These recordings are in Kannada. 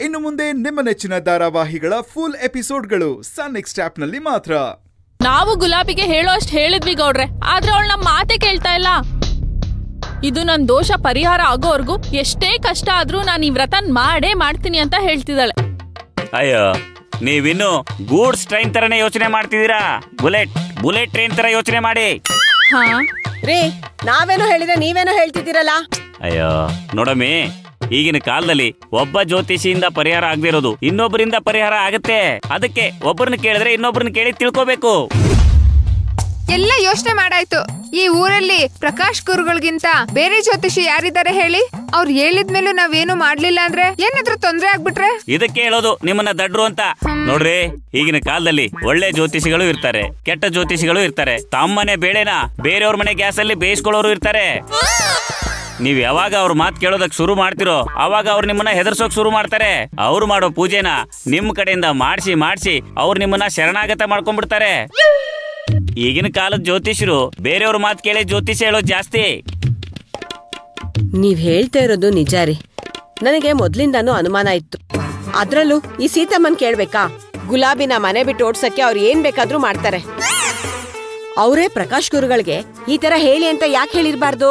ಇನ್ನು ಮುಂದೆ ನಿಮ್ಮ ನೆಚ್ಚಿನ ಧಾರಾವಾಹಿಗಳ ಫುಲ್ ಎಪಿಸೋಡ್ಗಳು ಸನ್ ನೆಕ್ಸ್ಟ್ ಆಪ್ನಲ್ಲಿ ಮಾತ್ರ ನಾವು ಗುಲಾಬಿಗೆ ಹೇಳೋ ಅಷ್ಟ್ ಹೇಳಿದ್ವಿ ಗೌಡ್ರೆ ಆದ್ರೆ ಅವಳು ನಮ್ಮ ಮಾತೆ ಕೇಳ್ತಾ ಇಲ್ಲ ಇದು ನನ್ ದೋಷ ಪರಿಹಾರ ಆಗೋವರ್ಗು ಎಷ್ಟೇ ಕಷ್ಟ ಆದ್ರೂ ನಾನು ಈ ವ್ರತನ್ ಮಾಡೇ ಮಾಡ್ತೀನಿ ಅಂತ ಹೇಳ್ತಿದ್ದಾಳೆ ಅಯ್ಯೋ ನೀವಿನ್ನು ಗೂಡ್ಸ್ ಟ್ರೈನ್ ತರನೇ ಯೋಚನೆ ಮಾಡ್ತಿದ್ದೀರಾ ಬುಲೆಟ್ ಬುಲೆಟ್ ಟ್ರೈನ್ ತರ ಯೋಚನೆ ಮಾಡಿ ಹಾ ರೀ ನಾವೇನೋ ಹೇಳಿದ್ರೆ ನೀವೇನೋ ಹೇಳ್ತಿದ್ದೀರಲ್ಲ ಅಯ್ಯೋ ನೋಡಮ್ಮಿ ಈಗಿನ ಕಾಲದಲ್ಲಿ ಒಬ್ಬ ಜ್ಯೋತಿಷಿಯಿಂದ ಪರಿಹಾರ ಆಗದೆ ಇರೋದು ಇನ್ನೊಬ್ಬರಿಂದ ಪರಿಹಾರ ಆಗತ್ತೆ ಅದಕ್ಕೆ ಒಬ್ಬರನ್ನ ಕೇಳಿದ್ರೆ ಇನ್ನೊಬ್ಬರನ್ನ ಕೇಳಿ ತಿಳ್ಕೋಬೇಕು ಎಲ್ಲ ಯೋಚನೆ ಮಾಡಾಯ್ತು ಈ ಊರಲ್ಲಿ ಪ್ರಕಾಶ್ ಗುರುಗಳಿಗಿಂತ ಬೇರೆ ಜ್ಯೋತಿಷಿ ಯಾರಿದ್ದಾರೆ ಹೇಳಿ ಅವ್ರು ಹೇಳಿದ್ಮೇಲೂ ನಾವೇನು ಮಾಡ್ಲಿಲ್ಲ ಅಂದ್ರೆ ಏನಾದ್ರೂ ತೊಂದ್ರೆ ಆಗ್ಬಿಟ್ರೆ ಇದಕ್ಕೆ ಹೇಳೋದು ನಿಮ್ಮನ್ನ ದಡ್ರು ಅಂತ ನೋಡ್ರಿ ಈಗಿನ ಕಾಲದಲ್ಲಿ ಒಳ್ಳೆ ಜ್ಯೋತಿಷಿಗಳು ಇರ್ತಾರೆ ಕೆಟ್ಟ ಜ್ಯೋತಿಷಿಗಳು ಇರ್ತಾರೆ ತಮ್ಮನೆ ಬೇಳೆನ ಬೇರೆಯವ್ರ ಮನೆ ಗ್ಯಾಸ್ ಅಲ್ಲಿ ಬೇಯಿಸ್ಕೊಳ್ಳೋರು ಇರ್ತಾರೆ ನೀವ್ ಯಾವಾಗ ಅವ್ರ ಮಾತು ಕೇಳೋದಕ್ ಶುರು ಮಾಡ್ತಿರೋ ಅವಾಗ ಅವ್ರು ನಿಮ್ಮನ್ನ ಹೆದರ್ಸೋಕ್ ಶುರು ಮಾಡ್ತಾರೆ ಅವ್ರು ಮಾಡೋ ಪೂಜೆನ ನಿಮ್ ಕಡೆಯಿಂದ ಮಾಡಿಸಿ ಮಾಡಿಸಿ ಅವ್ರು ನಿಮ್ಮನ್ನ ಶರಣಾಗತ ಮಾಡ್ಕೊಂಡ್ಬಿಡ್ತಾರೆ ಈಗಿನ ಕಾಲದ ಜ್ಯೋತಿಷರು ಬೇರೆಯವ್ರ ಮಾತು ಕೇಳಿ ಜ್ಯೋತಿಷ ಹೇಳೋದು ಜಾಸ್ತಿ ನೀವ್ ಹೇಳ್ತಾ ಇರೋದು ನಿಜ ರೀ ನನಗೆ ಮೊದ್ಲಿಂದಾನು ಅನುಮಾನ ಇತ್ತು ಅದ್ರಲ್ಲೂ ಈ ಸೀತಮ್ಮನ್ ಕೇಳ್ಬೇಕಾ ಗುಲಾಬಿನ ಮನೆ ಬಿಟ್ಟು ಓಡ್ಸಕ್ಕೆ ಅವ್ರು ಏನ್ ಬೇಕಾದ್ರೂ ಮಾಡ್ತಾರೆ ಅವರೇ ಪ್ರಕಾಶ್ ಗುರುಗಳಿಗೆ ಈ ತರ ಹೇಳಿ ಅಂತ ಯಾಕೆ ಹೇಳಿರ್ಬಾರ್ದು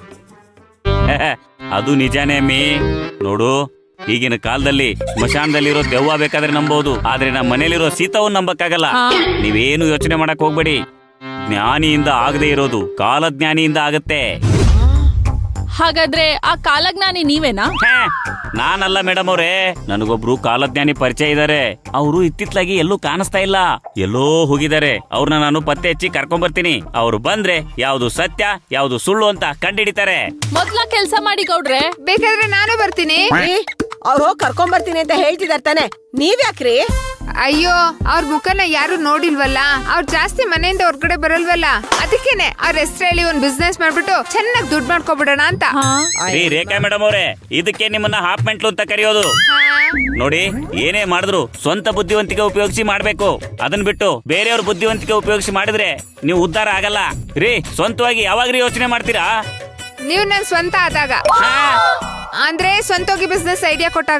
ಅದು ನಿಜಾನೇ ಅಮ್ಮಿ ನೋಡು ಈಗಿನ ಕಾಲದಲ್ಲಿ ಸ್ಮಶಾನದಲ್ಲಿರೋ ದೆವ್ವ ಬೇಕಾದ್ರೆ ನಂಬೋದು ಆದ್ರೆ ನಮ್ಮ ಮನೇಲಿರೋ ಸೀತವನ್ನ ನಂಬಕ್ಕಾಗಲ್ಲ ಹಾ. ನೀವೇನು ಯೋಚನೆ ಮಾಡಕ್ ಹೋಗ್ಬೇಡಿ ಜ್ಞಾನಿಯಿಂದ ಆಗದೆ ಇರೋದು ಕಾಲಜ್ಞಾನಿಯಿಂದ ಆಗತ್ತೆ ಹಾಗಾದ್ರೆ ಆ ಕಾಲಜ್ಞಾನಿ ನೀವೇನಾ ಹೇ, ನಾನಲ್ಲ ಮೇಡಮ್ ಅವ್ರೆ ನನಗೊಬ್ರು ಕಾಲಜ್ಞಾನಿ ಪರಿಚಯ ಇದಾರೆ ಅವರು ಇತ್ತಿತ್ಲಾಗಿ ಎಲ್ಲೂ ಕಾಣಿಸ್ತಾ ಇಲ್ಲ ಎಲ್ಲೋ ಹೋಗಿದ್ದಾರೆ ಅವ್ರನ್ನ ನಾನು ಪತ್ತೆ ಹಚ್ಚಿ ಕರ್ಕೊಂಡ್ ಬರ್ತೀನಿ ಅವ್ರು ಬಂದ್ರೆ ಯಾವ್ದು ಸತ್ಯ ಯಾವ್ದು ಸುಳ್ಳು ಅಂತ ಕಂಡಿಡಿತಾರೆ ಮೊದ್ಲ ಕೆಲ್ಸ ಮಾಡಿ ಗೌಡ್ರೆ ಬೇಕಾದ್ರೆ ನಾನು ಬರ್ತೀನಿ ಅವ್ರು ಹೋಗಿ ಕರ್ಕೊಂಡ್ ಬರ್ತೀನಿ ಅಂತ ಹೇಳ್ತಿದಾರ್ ತಾನೆ ನೀವ್ ಯಾಕ್ರಿ ಅಯ್ಯೋ ಅವ್ರ ಮುಖನ ಯಾರು ನೋಡಿಲ್ವಲ್ಲ ಅವ್ರು ಜಾಸ್ತಿ ಮನೆಯಿಂದ ಹೊರ್ಗಡೆ ಬರಲ್ವಲ್ಲ ಅದಕ್ಕೇನೆ ಅವ್ರ ಹೆಸ್ರು ಹೇಳಿ ಒಂದ್ ಬಿಸ್ನೆಸ್ ಮಾಡ್ಬಿಟ್ಟು ಚೆನ್ನಾಗಿ ದುಡ್ಡು ಮಾಡ್ಕೊಬಿಡೋಣ ಅಂತ ಹಾ ರೀ ರೇಖಾ ಮೇಡಮ್ ಅವ್ರೆ ಇದಕ್ಕೆ ನಿಮ್ಮನ್ನ ಹಾಫ್ ಮೆಂಟ್ಲು ಅಂತ ಕರೆಯೋದು ಹಾ. ನೋಡಿ ಏನೇ ಮಾಡಿದ್ರು ಸ್ವಂತ ಬುದ್ಧಿವಂತಿಕೆ ಉಪಯೋಗಿಸಿ ಮಾಡ್ಬೇಕು ಅದನ್ ಬಿಟ್ಟು ಬೇರೆಯವ್ರ ಬುದ್ಧಿವಂತಿಕೆ ಉಪಯೋಗಿಸಿ ಮಾಡಿದ್ರೆ ನೀವು ಉದ್ಧಾರ ಆಗಲ್ಲ ರೀ ಸ್ವಂತವಾಗಿ ಯಾವಾಗ್ರಿ ಯೋಚನೆ ಮಾಡ್ತೀರಾ ನೀವು ನನ್ ಸ್ವಂತ ಆದಾಗ ಅಂದ್ರೆ ಸ್ವಂತೋಗಿ ಬಿಸ್ನೆಸ್ ಐಡಿಯಾ ಕೊಟ್ಟಾಗ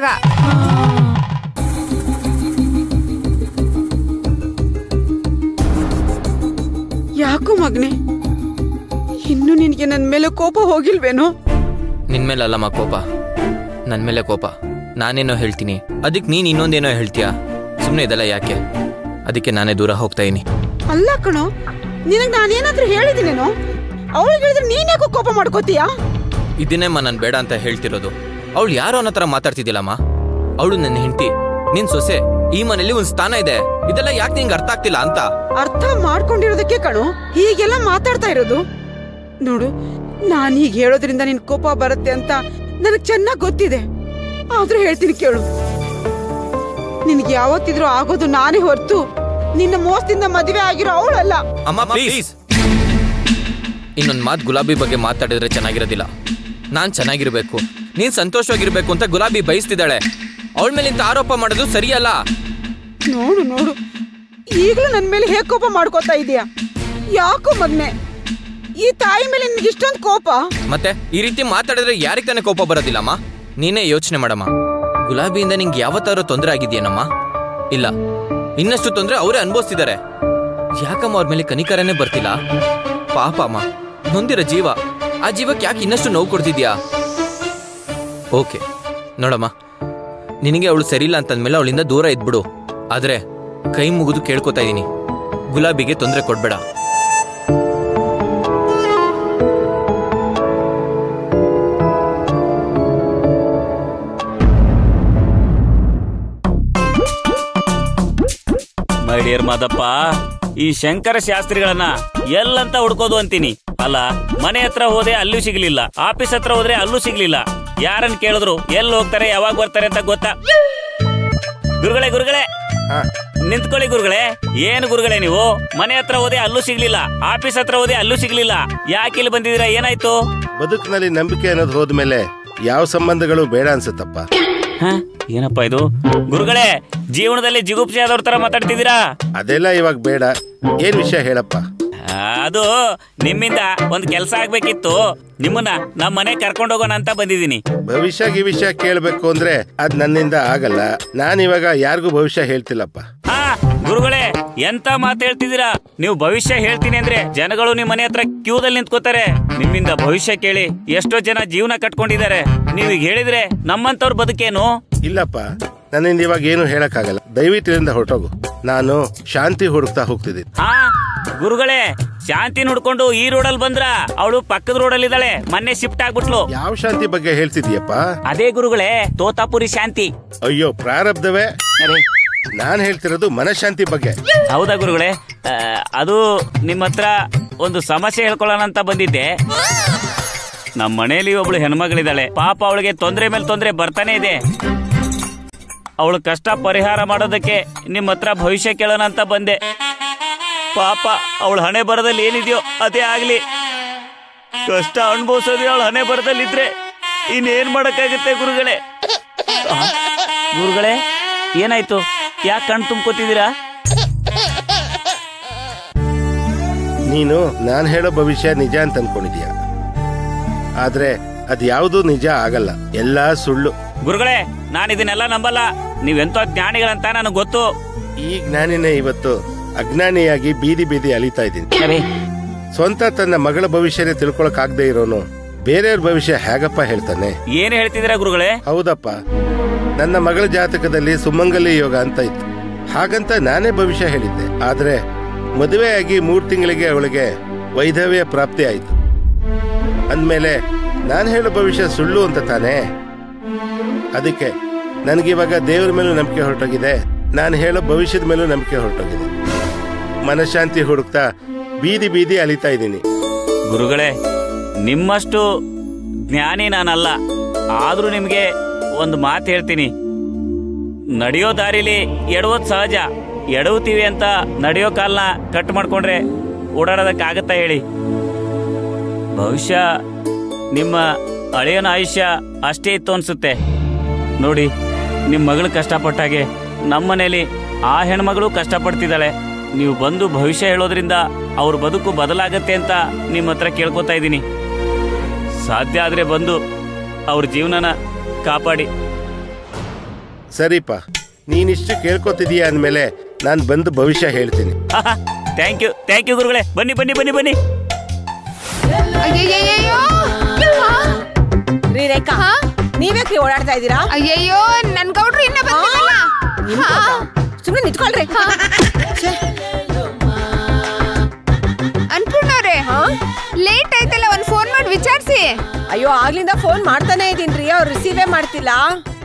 ಯಾಕೋ ಮಗ್ನೆ ಇನ್ನು ನಿನಗೆ ನನ್ನ ಮೇಲೆ ಕೋಪ ಹೋಗಿಲ್ವೇನೋ ನಿನ್ ಮೇಲೆ ಅಲ್ಲಮ್ಮ ಕೋಪ ನನ್ ಮೇಲೆ ಕೋಪ ನಾನೇನೋ ಹೇಳ್ತೀನಿ ಅದಕ್ಕೆ ನೀನ್ ಇನ್ನೊಂದೇನೋ ಹೇಳ್ತೀಯಾ ಸುಮ್ಮನೆ ಇದೆಲ್ಲ ಯಾಕೆ ಅದಕ್ಕೆ ನಾನೇ ದೂರ ಹೋಗ್ತಾ ಇದೀನಿ ಅಲ್ಲ ಕಣೋ ನಿನಗೆ ನಾನೇನಾದ್ರೂ ಹೇಳಿದಿನೇನೋ ಅವಳಿಗೆ ಹೇಳಿದ್ರೆ ನೀನ್ ಯಾಕೋ ಕೋಪ ಮಾಡ್ಕೋತೀಯಾ ಇದನ್ನೇಮ್ಮ ನಾನು ಬೇಡ ಅಂತ ಹೇಳ್ತಿರೋದು ಅವಳು ಯಾರೋ ಅನ್ನೋ ಥರ ಮಾತಾಡ್ತಿದ್ದಿಲ್ಲಮ್ಮ ಅವಳು ನನ್ನ ಹೆಂಡತಿ ನಿನ್ ಸೊಸೆ ಈ ಮನೇಲಿ ಒಂದ್ ಸ್ಥಾನ ಇದೆ ಇದೆಲ್ಲ ಯಾಕೆ ನಿಂಗೆ ಅರ್ಥ ಆಗ್ತಿಲ್ಲ ಅಂತ ಅರ್ಥ ಮಾಡ್ಕೊಂಡಿರೋದಕ್ಕೆ ಕಣೋ ಹೀಗೆಲ್ಲ ಮಾತಾಡ್ತಾ ಇರೋದು ನೋಡು ನಾನ್ ಹೀಗೆ ಹೇಳೋದ್ರಿಂದ ನಿನ್ ಕೋಪ ಬರುತ್ತೆ ಅಂತ ನನಗ್ ಚೆನ್ನಾಗ್ ಗೊತ್ತಿದೆ ಆದ್ರೂ ಹೇಳ್ತೀನಿ ಕೇಳು ನಿನ್ಗೆ ಯಾವತ್ತಿದ್ರೂ ಆಗೋದು ನಾನೇ ಹೊರ್ತು ನಿನ್ನ ಮೋಸದಿಂದ ಮದುವೆ ಆಗಿರೋ ಅವಳಲ್ಲ ಅಮ್ಮ ಪ್ಲೀಸ್ ಇನ್ನೊಂದ್ ಮಾತು ಗುಲಾಬಿ ಬಗ್ಗೆ ಮಾತಾಡಿದ್ರೆ ಚೆನ್ನಾಗಿರೋದಿಲ್ಲ ನಾನ್ ಚೆನ್ನಾಗಿರ್ಬೇಕು ನೀನ್ ಸಂತೋಷವಾಗಿರ್ಬೇಕು ಅಂತ ಗುಲಾಬಿ ಬಯಸ್ತಿದ್ದಾಳೆ ಅವಳ ಮೇಲೆ ಇಂಥ ಆರೋಪ ಮಾಡೋದು ಸರಿಯಲ್ಲ ನೋಡು ನೋಡು ಈಗಲೂ ನನ್ ಮೇಲೆ ಹೇಗ್ ಕೋಪ ಮಾಡ್ಕೋತಾ ಇದೀಯಾ ಯಾಕೋ ಮಗ್ನೆ ಈ ತಾಯಿ ಮೇಲೆ ನಿನ್ಗೆ ಇಷ್ಟೊಂದು ಕೋಪ ಮತ್ತೆ ಈ ರೀತಿ ಮಾತಾಡಿದ್ರೆ ಯಾರಿಗೆ ತಾನೇ ಕೋಪ ಬರೋದಿಲ್ಲಮ್ಮ ನೀನೇ ಯೋಚನೆ ಮಾಡಮ್ಮ ಗುಲಾಬಿಯಿಂದ ನಿಂಗೆ ಯಾವತ್ತಾದ್ರೂ ತೊಂದರೆ ಆಗಿದೆಯೇನಮ್ಮ ಇಲ್ಲ ಇನ್ನಷ್ಟು ತೊಂದರೆ ಅವರೇ ಅನುಭವಿಸ್ತಿದ್ದಾರೆ ಯಾಕಮ್ಮ ಅವ್ರ ಮೇಲೆ ಕನಿಕರನೇ ಬರ್ತಿಲ್ಲ ಪಾಪ ಅಮ್ಮ ನೊಂದಿರೋ ಜೀವ ಆ ಜೀವಕ್ಕೆ ಯಾಕೆ ಇನ್ನಷ್ಟು ನೋವು ಕೊಡ್ತಿದ್ಯಾ ಓಕೆ ನೋಡಮ್ಮ ನಿನಗೆ ಅವಳು ಸರಿಯಿಲ್ಲ ಅಂತಂದ್ಮೇಲೆ ಅವಳಿಂದ ದೂರ ಇದ್ಬಿಡು ಆದ್ರೆ ಕೈ ಮುಗಿದು ಕೇಳ್ಕೊತಾ ಇದೀನಿ ಗುಲಾಬಿಗೆ ತೊಂದರೆ ಕೊಡ್ಬೇಡ ಮೈ ಡಿಯರ್ ಮಾದಪ್ಪ ಈ ಶಂಕರ ಶಾಸ್ತ್ರಿಗಳನ್ನ ಎಲ್ಲಂತ ಹುಡ್ಕೋದು ಅಂತೀನಿ ಅಲ್ಲ ಮನೆ ಹತ್ರ ಹೋದೆ ಅಲ್ಲೂ ಸಿಗ್ಲಿಲ್ಲ ಆಫೀಸ್ ಹತ್ರ ಹೋದ್ರೆ ಅಲ್ಲೂ ಸಿಗ್ಲಿಲ್ಲ ಯಾರನ್ನ ಕೇಳಿದ್ರು ಎಲ್ಲಿ ಹೋಗ್ತಾರೆ ಯಾವಾಗ ಬರ್ತಾರೆ ಅಂತ ಗೊತ್ತಾ ಗುರುಗಳೇ ಗುರುಗಳೇ ನಿಂತ್ಕೊಳ್ಳಿ ಗುರುಗಳೇ ಏನು ಗುರುಗಳೇ ನೀವು ಮನೆ ಹತ್ರ ಹೋದೆ ಅಲ್ಲೂ ಸಿಗ್ಲಿಲ್ಲ ಆಫೀಸ್ ಹತ್ರ ಹೋದೆ ಅಲ್ಲೂ ಸಿಗ್ಲಿಲ್ಲ ಯಾಕೆ ಇಲ್ಲಿ ಬಂದಿದ್ದೀರಾ ಏನಾಯ್ತು ಬದುಕಿನಲ್ಲಿ ನಂಬಿಕೆ ಅನ್ನೋದು ಹೋದ್ಮೇಲೆ ಯಾವ ಸಂಬಂಧಗಳು ಬೇಡ ಅನ್ಸುತ್ತಪ್ಪ ಹ? ಏನಪ್ಪಾ ಇದು ಗುರುಗಳೇ ಜೀವನದಲ್ಲಿ ಜಿಗುಪ್ಸೆ ಆದವ್ರ ತರ ಮಾತಾಡ್ತಿದ್ದೀರಾ ಅದೆಲ್ಲ ಇವಾಗ ಬೇಡ ಏನ್ ವಿಷಯ ಹೇಳಪ್ಪ ಆ, ಅದು ನಿಮ್ಮಿಂದ ಒಂದ್ ಕೆಲಸ ಆಗ್ಬೇಕಿತ್ತು ನಿಮ್ಮನ್ನ ನಮ್ಮ ಮನೆ ಕರ್ಕೊಂಡು ಹೋಗೋಣ ಅಂತ ಬಂದಿದ್ದೀನಿ ಭವಿಷ್ಯ ಗಿವಿಷ್ಯ ಕೇಳಬೇಕು ಅಂದ್ರೆ ಅದ್ ನನ್ನಿಂದ ಆಗಲ್ಲ ನಾನಿವಾಗ ಯಾರಿಗೂ ಭವಿಷ್ಯ ಹೇಳ್ತಿಲ್ಲಪ್ಪ ಹಾ ಗುರುಗಳೇ ಎಂತ ಮಾತು ಹೇಳ್ತಿದ್ದೀರಾ ನೀವು ಭವಿಷ್ಯ ಹೇಳ್ತೀನಿ ಅಂದ್ರೆ ಜನಗಳು ನಿಮ್ ಮನೆ ಹತ್ರ ಕ್ಯೂದಲ್ಲಿ ನಿಂತ್ಕೋತಾರೆ ನಿಮ್ಮಿಂದ ಭವಿಷ್ಯ ಕೇಳಿ ಎಷ್ಟೋ ಜನ ಜೀವನ ಕಟ್ಕೊಂಡಿದ್ದಾರೆ ನೀವು ಈಗ ಹೇಳಿದ್ರೆ ನಮ್ಮಂತವ್ರ ಬದುಕೇನು ಇಲ್ಲಪ್ಪ ನನ್ನಿಂದ ಇವಾಗ ಏನು ಹೇಳಕ್ಕಾಗಲ್ಲ ದಯವಿಟ್ಟು ಇಲ್ಲಿಂದ ಹೊರಟೋಗು ನಾನು ಶಾಂತಿ ಹುಡುಕ್ತಾ ಹೋಗ್ತಿದ್ದೀನಿ ಹಾ ಗುರುಗಳೇ ಶಾಂತಿ ನೋಡ್ಕೊಂಡು ಈ ರೋಡಲ್ಲಿ ಬಂದ್ರ ಅವಳು ಪಕ್ಕದ ರೋಡಲ್ಲಿ ಇದ್ದಾಳೆ ಮೊನ್ನೆ ಶಿಫ್ಟ್ ಆಗ್ಬಿಟ್ಲು ಯಾವ ಶಾಂತಿ ಬಗ್ಗೆ ಹೇಳ್ತಿದ್ಯಪ್ಪ ಅದೇ ಗುರುಗಳೇ ತೋತಾಪುರಿ ಶಾಂತಿ ಅಯ್ಯೋ ಪ್ರಾರಬ್ಧವೇ ಅರೆ, ನಾನ್ ಹೇಳ್ತಿರೋದು ಮನಃಶಾಂತಿ ಬಗ್ಗೆ ಹೌದಾ ಗುರುಗಳೇ ಆ, ಅದು ನಿಮ್ಮ ಹತ್ರ ಒಂದು ಸಮಸ್ಯೆ ಹೇಳ್ಕೊಳ್ಳೋಣ ಅಂತ ಬಂದಿದ್ದೆ ನಮ್ಮ ಮನೆಯಲ್ಲಿ ಒಬ್ಳು ಹೆಣ್ಮಗಳಿದ್ದಾಳೆ ಪಾಪ ಅವಳಿಗೆ ತೊಂದ್ರೆ ಮೇಲೆ ತೊಂದ್ರೆ ಬರ್ತಾನೆ ಇದೆ ಅವಳು ಕಷ್ಟ ಪರಿಹಾರ ಮಾಡೋದಕ್ಕೆ ನಿಮ್ಮ ಹತ್ರ ಭವಿಷ್ಯ ಕೇಳೋಣ ಅಂತ ಬಂದೆ ಪಾಪ ಅವಳ ಹಣೆ ಬರದಲ್ಲಿ ಏನಿದೆಯೋ ಅದೇ ಆಗ್ಲಿ ಕಷ್ಟ ಅನುಭವಿಸೋದೇ ಅವಳ ಹಣೆ ಬರದಲ್ಲಿದ್ರೆ ಇನ್ನೇನ್ ಮಾಡಕ್ಕಾಗುತ್ತೆ ಗುರುಗಳೇ ಆ, ಗುರುಗಳೇ ಏನಾಯ್ತು ಯಾಕೆ ಕಣ್ ತುಂಬ್ಕೋತಿದ್ದೀರಾ ನೀನು ನಾನ್ ಹೇಳೋ ಭವಿಷ್ಯ ನಿಜ ಅಂತ ಅನ್ಕೊಂಡಿದ್ಯಾ ಆದ್ರೆ ಅದ್ಯಾವುದೂ ನಿಜ ಆಗಲ್ಲ ಎಲ್ಲಾ ಸುಳ್ಳು ಗುರುಗಳೇ ನಾನು ಇದನ್ನೆಲ್ಲ ನಂಬಲ್ಲ ನೀವೆಂತೋ ಜ್ಞಾನಿಗಳಂತ ನನಗೆ ಗೊತ್ತು ಈ ಜ್ಞಾನಿನೇ ಇವತ್ತು ಅಜ್ಞಾನಿಯಾಗಿ ಬೀದಿ ಬೀದಿ ಅಲಿತಾ ಇದ್ದೀನಿ ಸ್ವಂತ ತನ್ನ ಮಗಳ ಭವಿಷ್ಯನೇ ತಿಳ್ಕೊಳಕ್ ಆಗದೆ ಇರೋನು ಬೇರೆಯವ್ರ ಭವಿಷ್ಯ ಹೇಗಪ್ಪ ಹೇಳ್ತಾನೆ ಏನ್ ಹೇಳ್ತಿದ್ದೀರಾ ಗುರುಗಳೇ ಹೌದಪ್ಪ ನನ್ನ ಮಗಳ ಜಾತಕದಲ್ಲಿ ಸುಮಂಗಲಿ ಯೋಗ ಅಂತ ಇತ್ತು ಹಾಗಂತ ನಾನೇ ಭವಿಷ್ಯ ಹೇಳಿದ್ದೆ ಆದ್ರೆ ಮದುವೆಯಾಗಿ ಮೂರ್ ತಿಂಗಳಿಗೆ ಅವಳಿಗೆ ವೈಧವ್ಯ ಪ್ರಾಪ್ತಿ ಆಯ್ತು ಅಂದ್ಮೇಲೆ ನಾನು ಹೇಳೋ ಭವಿಷ್ಯ ಸುಳ್ಳು ಅಂತ ತಾನೇ ಅದಕ್ಕೆ ನನಗಿವಾಗ ದೇವ್ರ ಮೇಲೂ ನಂಬಿಕೆ ಹೊರಟೋಗಿದೆ ನಾನು ಹೇಳೋ ಭವಿಷ್ಯದ ಮೇಲೂ ನಂಬಿಕೆ ಹೊರಟೋಗಿದೆ ಮನಃಶಾಂತಿ ಹುಡುಕ್ತಾ ಬೀದಿ ಬೀದಿ ಅಲಿತಾ ಇದ್ದೀನಿ ಗುರುಗಳೇ ನಿಮ್ಮಷ್ಟು ಜ್ಞಾನಿ ನಾನಲ್ಲ ಆದ್ರೂ ನಿಮ್ಗೆ ಒಂದು ಮಾತು ಹೇಳ್ತೀನಿ ನಡೆಯೋ ದಾರಿಲಿ ಎಡವೋದ್ ಸಹಜ ಎಡವುತ್ತೀವಿ ಅಂತ ನಡೆಯೋ ಕಾಲ್ನ ಕಟ್ ಮಾಡ್ಕೊಂಡ್ರೆ ಓಡಾಡೋದಕ್ಕಾಗತ್ತಾ ಹೇಳಿ ಬಹುಶಃ ನಿಮ್ಮ ಹಳೆಯನ ಆಯುಷ್ಯ ಅಷ್ಟೇ ಇತ್ತು ಅನ್ಸುತ್ತೆ ನೋಡಿ ನಿಮ್ಮ ಮಗಳು ಕಷ್ಟಪಟ್ಟಾಗೆ ನಮ್ಮನೇಲಿ ಆ ಹೆಣ್ಮಗಳು ಕಷ್ಟಪಡ್ತಿದ್ದಾಳೆ ನೀವು ಬಂದು ಭವಿಷ್ಯ ಹೇಳೋದ್ರಿಂದ ಅವ್ರ ಬದುಕು ಬದಲಾಗತ್ತೆ ಅಂತ ನಿಮ್ಮ ಹತ್ರ ಕೇಳ್ಕೊತಾ ಇದ್ದೀನಿ ಸಾಧ್ಯ ಆದ್ರೆ ಬಂದು ಅವ್ರ ಜೀವನನ ಕಾಪಾಡಿ ಸರಿಪ್ಪ ನೀನಿಷ್ಟು ಕೇಳ್ಕೊತಿದೀಯ ಅಂದ್ಮೇಲೆ ನಾನು ಬಂದು ಭವಿಷ್ಯ ಹೇಳ್ತೀನಿ ಥ್ಯಾಂಕ್ ಯು ಥ್ಯಾಂಕ್ ಯು ಗುರುಗಳೇ ಬನ್ನಿ ಬನ್ನಿ ಬನ್ನಿ ಬನ್ನಿ ಅಯ್ಯಯ್ಯಯ್ಯೋ ರೀ ರೇಖಾ ನೀವ್ಯಾಕ್ರಿ ಓಡಾಡ್ತಾ ಇದ್ದೀರಾ ಅಯ್ಯಯ್ಯೋ ನನ್ ಗೌಡ್ರು ಇನ್ನ ಬಂದಿಲ್ಲ ಸುಮ್ಮನೆ ನಿಂತ್ಕೊಳ್ರಿ ಛೆ, ಅನ್ಪೂರ್ಣವ್ರೆ ಲೇಟ್ ಆಯ್ತಲ್ಲ ಒಂದ್ ಫೋನ್ ಮಾಡಿ ವಿಚಾರಿಸಿ ಅಯ್ಯೋ ಆಗ್ಲಿಂದ ಫೋನ್ ಮಾಡ್ತಾನೆ ಇದೀನ್ರಿ ಅವ್ರು ರಿಸೀವೇ ಮಾಡ್ತಿಲ್ಲ